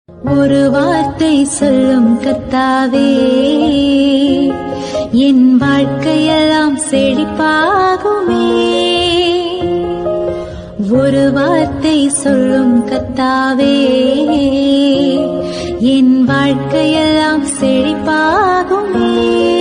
ஒரு வார்த்தை சொல்லும் கத்தாவே என் வாழ்க்கையெல்லாம் செழிப்பாகுமே ஒரு வார்த்தை சொல்லும் கத்தாவே என் வாழ்க்கையெல்லாம் செழிப்பாகுமே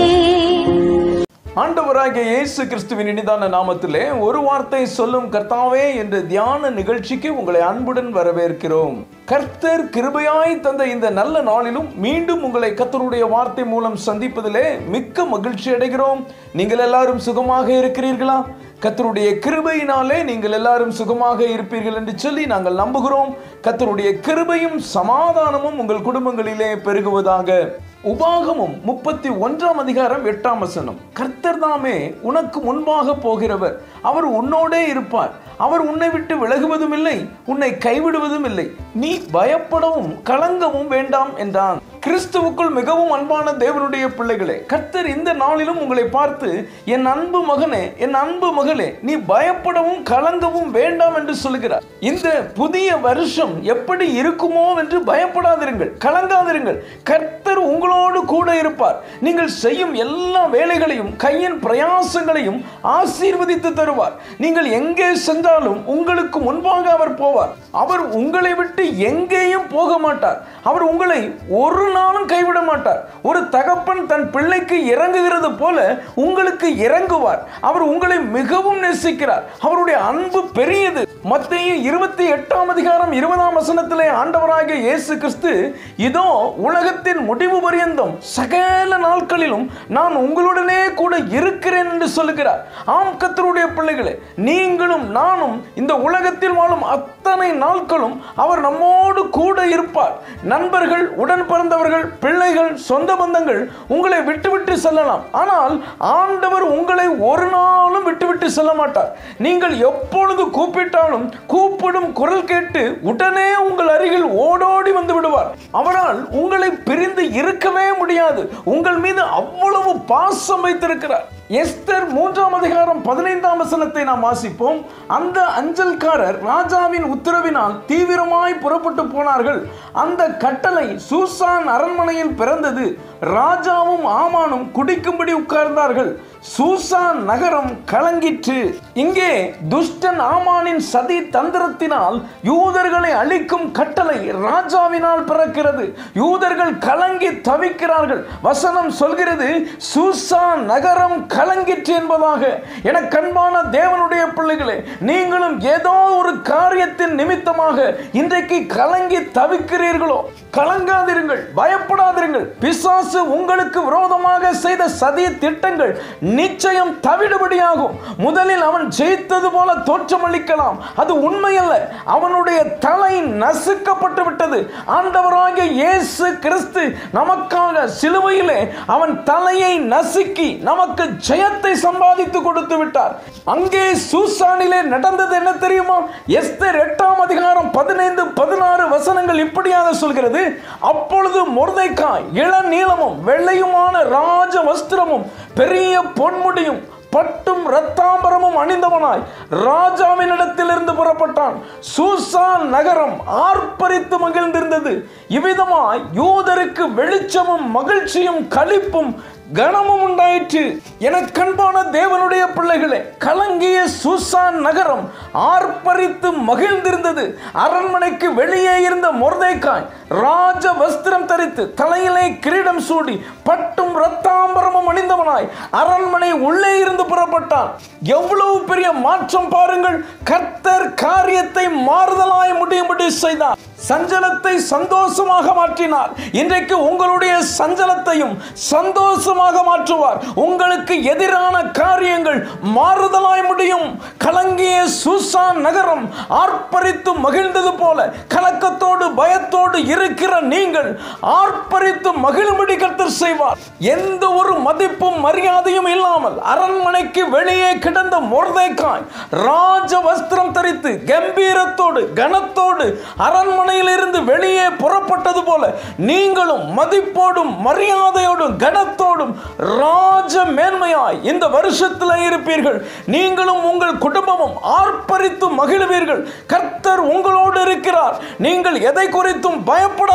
ஆண்டவராகிய இயேசு கிறிஸ்துவின் இனிதான நாமத்திலே ஒரு வார்த்தை சொல்லும் கர்த்தாவே என்ற தியான நிகழ்ச்சிக்கு உங்களை அன்புடன் வரவேற்கிறோம் கர்த்தர் கிருபையாய் தந்த இந்த நல்ல நாளிலும் மீண்டும் உங்களை கர்த்தருடைய வார்த்தை மூலம் சந்திப்பதிலே மிக்க மகிழ்ச்சி அடைகிறோம் நீங்கள் எல்லாரும் சுகமாக இருக்கிறீர்களா கர்த்தருடைய கிருபையினாலே நீங்கள் எல்லாரும் சுகமாக இருப்பீர்கள் என்று சொல்லி நாங்கள் நம்புகிறோம் கர்த்தருடைய கிருபையும் சமாதானமும் உங்கள் குடும்பங்களிலே பெருகுவதாக உபாகமும் முப்பத்தி ஒன்றாம் அதிகாரம் எட்டாம் வசனம் கர்த்தர் தாமே உனக்கு முன்பாக போகிறவர் அவர் உன்னோடே இருப்பார் அவர் உன்னை விட்டு விலகுவதும் இல்லை உன்னை கைவிடுவதும் இல்லை நீ பயப்படவும் கலங்கவும் வேண்டாம் என்றான் கிறிஸ்துவுக்குள் மிகவும் அன்பான தேவனுடைய பிள்ளைகளே கர்த்தர் இந்த நாளிலும் உங்களை பார்த்து என் அன்பு மகனே என் அன்பு மகளே நீ பயப்படவும் கலங்கவும் வேண்டாம் என்று சொல்கிறார் இந்த புதிய வருஷம் எப்படி இருக்குமோ என்று பயப்படாதிருங்கள் கலங்காதிருங்கள் கர்த்தர் உங்களோடு கூட இருப்பார் நீங்கள் செய்யும் எல்லா வேலைகளையும் கையின் பிரயாசங்களையும் ஆசீர்வதித்து தருவார் நீங்கள் எங்கே சென்றாலும் உங்களுக்கு முன்பாக அவர் போவார் அவர் உங்களை விட்டு எங்கேயும் போக மாட்டார் அவர் உங்களை ஒரு நாளும் கைவிட மாட்டார் ஒரு தகப்பன் தன் பிள்ளைக்கு இறங்குகிறது போல உங்களுக்கு இறங்குவார் அவர் உங்களை மிகவும் நேசிக்கிறார் அவருடைய அன்பு பெரியது மத்திய இருபத்தி எட்டாம் அதிகாரம் இருபதாம் வசனத்திலே ஆண்டவராகிய இயேசு கிறிஸ்து இதோ உலகத்தின் முடிவு பரியந்தம் சகல நாட்களிலும் நான் உங்களுடனே கூட இருக்கிறேன் என்று சொல்லுகிறார் ஆம் கத்தருடைய பிள்ளைகளே நீங்களும் நானும் இந்த உலகத்தில் வாழும் அத்தனை நாட்களும் அவர் நம்மோடு கூட இருப்பார் நண்பர்கள் உடன் பிறந்தவர்கள் பிள்ளைகள் சொந்த பந்தங்கள் உங்களை விட்டுவிட்டு செல்லலாம் ஆனால் ஆண்டவர் உங்களை ஒரு நாளும் விட்டுவிட்டு செல்ல மாட்டார் நீங்கள் எப்பொழுது கூப்பிட்டாலும் கூப்பிடும் குரல் கேட்டு உடனே உங்கள் அருகில் ஓடோடி வந்து விடுவார் அவரால் உங்களை பிரிந்து இருக்கவே முடியாது உங்கள் மீது அவ்வளவு பாசம் வைத்திருக்கிறார் எஸ்தர் மூன்றாம் அதிகாரம் பதினைந்தாம் வசனத்தை நாம் வாசிப்போம் அந்த அஞ்சல்காரர் ராஜாவின் உத்தரவினால் தீவிரமாய் புறப்பட்டு போனார்கள் அந்த கட்டளை சூசான் அரண்மனையில் பிறந்தது ராஜாவும் ஆமானும் குடிக்கும்படி உட்கார்ந்தார்கள் சூசான் நகரம் கலங்கிற்று இங்கே துஷ்டன் ஆமானின் சதி தந்திரத்தினால் யூதர்களை அழிக்கும் கட்டளை ராஜாவினால் பிறக்கிறது யூதர்கள் கலங்கி தவிக்கிறார்கள் வசனம் சொல்கிறது சூசான் நகரம் கலங்கிற்று என்பதாக என கண்பான தேவனுடைய பிள்ளைகளே நீங்களும் ஏதோ ஒரு காரியத்தின் நிமித்தமாக இன்றைக்கு கலங்கி தவிக்கிறீர்களோ கலங்காதிருங்கள் பயப்படாதிருங்கள் பிசாசு உங்களுக்கு விரோதமாக செய்த சதி திட்டங்கள் நிச்சயம் தவிடுபடியாகும் முதலில் அவன் ஜெயித்தது போல தோற்றமளிக்கலாம் அது உண்மையல்ல அவனுடைய தலை நசுக்கப்பட்டு விட்டது ஆண்டவராகிய இயேசு கிறிஸ்து நமக்காக சிலுவையிலே அவன் தலையை நசுக்கி நமக்கு ஜெயத்தை சம்பாதித்து கொடுத்து விட்டார் அங்கே சூசானிலே நடந்தது என்ன தெரியுமா எஸ்தர் எட்டாம் அதிகாரம் பதினைந்து பதினாறு வசனங்கள் இப்படியாக சொல்கிறது அப்பொழுது மொர்தைக்காய் இளநீளமும் வெள்ளையுமான ராஜ வஸ்திரமும் பெரிய பொன்முடியும் பட்டும் இரத்தாம்பரமும் அணிந்தவனாய் ராஜாவினிடத்திலிருந்து புறப்பட்டான் சூசான் நகரம் ஆர்ப்பரித்து மகிழ்ந்திருந்தது இவ்விதமாய் யூதருக்கு வெளிச்சமும் மகிழ்ச்சியும் களிப்பும் கனமும் உண்டாயிற்று என கண்பான தேவனுடைய பிள்ளைகளே கலங்கிய சூசான் நகரம் ஆர்ப்பரித்து மகிழ்ந்திருந்தது அரண்மனைக்கு வெளியே இருந்த மொர்தைக்காய் ராஜ வஸ்திரம் தரித்து தலையிலே கிரீடம் சூடி பட்டும் இரத்தாம்பரமும் அணிந்தவனாய் அரண்மனை உள்ளே இருந்து புறப்பட்டான் எவ்வளவு பெரிய மாற்றம் பாருங்கள் கர்த்தர் காரியத்தை மாறுதலாய் முடியும்படி செய்தார் சஞ்சலத்தை சந்தோஷமாக மாற்றினார் இன்றைக்கு உங்களுடைய சஞ்சலத்தையும் சந்தோஷமாக மாற்றுவார் உங்களுக்கு எதிரான காரியங்கள் மாறுதலாய் முடியும் கலங்கிய சூசான் நகரம் ஆர்ப்பரித்து மகிழ்ந்தது போல கலக்கத்தோடு பயத்தோடு இருக்கிற நீங்கள் ஆர்ப்பரித்து மகிழும்படி கர்த்தர் செய்வார் எந்த ஒரு மதிப்பும் மரியாதையும் இல்லாமல் அரண்மனைக்கு வெளியே கிடந்த மொர்தேக்காய் ராஜ வஸ்திரம் தரித்து கம்பீரத்தோடு கனத்தோடு அரண்மனையில் இருந்து வெளியே புறப்பட்டது போல நீங்களும் மதிப்போடும் மரியாதையோடும் கனத்தோடும் ராஜ மேன்மையாய் இந்த வருஷத்தில் இருப்பீர்கள் நீங்களும் உங்கள் குடும்பமும் ஆர்ப்பரித்து மகிழுவீர்கள் கர்த்தர் உங்களோடு இருக்கிறார் நீங்கள் எதை குறித்தும் பயப்படாதிருங்கள்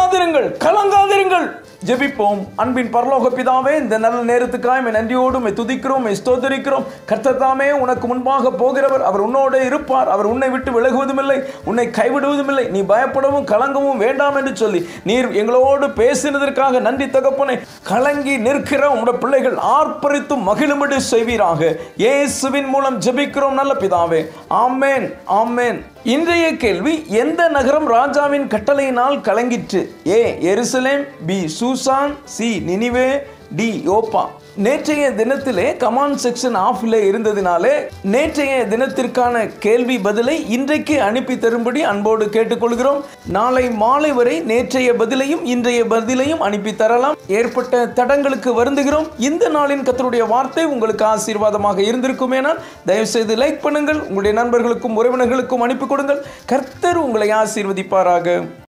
பயப்படாதிருங்கள் கலங்காதிருங்கள் ஜெபிப்போம் அன்பின் பரலோக பிதாவே இந்த நல்ல நேரத்துக்காக உம்மை நன்றியோடு உம்மை துதிக்கிறோம் உம்மை ஸ்தோத்தரிக்கிறோம் கர்த்தர் தாமே உனக்கு முன்பாக போகிறவர் அவர் உன்னோட இருப்பார் அவர் உன்னை விட்டு விலகுவதும் இல்லை உன்னை கைவிடுவதும் இல்லை நீ பயப்படவும் கலங்கவும் வேண்டாம் என்று சொல்லி நீர் எங்களோடு பேசினதற்காக நன்றி தகப்பனே கலங்கி நிற்கிற உம்முடைய பிள்ளைகள் ஆர்ப்பரித்து மகிழும்படி செய்வீராக இயேசுவின் மூலம் ஜெபிக்கிறோம் நல்ல பிதாவே ஆமென் ஆமென் இன்றைய கேள்வி எந்த நகரம் ராஜாவின் கட்டளையினால் கலங்கிற்று ஏ எருசலேம் பி சூசான் சி நினிவே டி யோப்பா நேற்றைய தினத்திலே கமாண்ட் செக்ஷன் ஆஃப்ல இருந்ததினாலே நேற்றைய தினத்திற்கான கேள்வி பதிலை இன்றைக்கு அனுப்பி தரும்படி அன்போடு கேட்டுக்கொள்கிறோம் நாளை மாலை வரை நேற்றைய பதிலையும் இன்றைய பதிலையும் அனுப்பி தரலாம் ஏற்பட்ட தடங்களுக்கு வருந்துகிறோம் இந்த நாளின் கத்தருடைய வார்த்தை உங்களுக்கு ஆசீர்வாதமாக இருந்திருக்குமேனால் தயவு செய்து லைக் பண்ணுங்கள் உங்களுடைய நண்பர்களுக்கும் உறவினர்களுக்கும் அனுப்பி கொடுங்கள் கர்த்தர் உங்களை ஆசீர்வதிப்பாராக